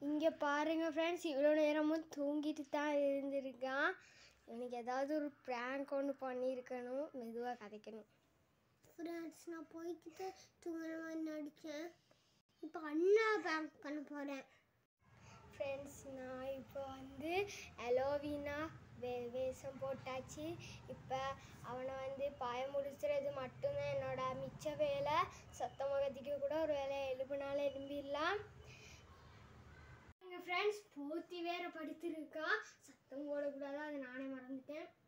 இங்கே பாருங்க ஃப்ரெண்ட்ஸ் இவ்வளோ நேரமும் தூங்கிட்டு தான் இருந்திருக்கான் எனக்கு ஏதாவது ஒரு ப்ராங்க் ஒன்று பண்ணியிருக்கணும் மெதுவாக கதைக்கணும் ஃப்ரெண்ட்ஸ் நான் போய்கிட்டு தூங்குற மாதிரி நடித்தேன் இப்போ அண்ணா பேங்க் பண்ண போகிறேன் ஃப்ரெண்ட்ஸ் நான் இப்போ வந்து அலோவினா வே வேஷம் போட்டாச்சு இப்போ அவனை வந்து பாய முடிச்சுறது மட்டும்தான் என்னோட மிச்ச வேலை சத்தமாக கத்திக்க கூட ஒரு வேலை எழுப்புனாலும் எழும்பிடலாம் எங்கள் ஃப்ரெண்ட்ஸ் போத்தி வேற படுத்திருக்கா சத்தம் போடக்கூடாது அதை நானே மறந்துட்டேன்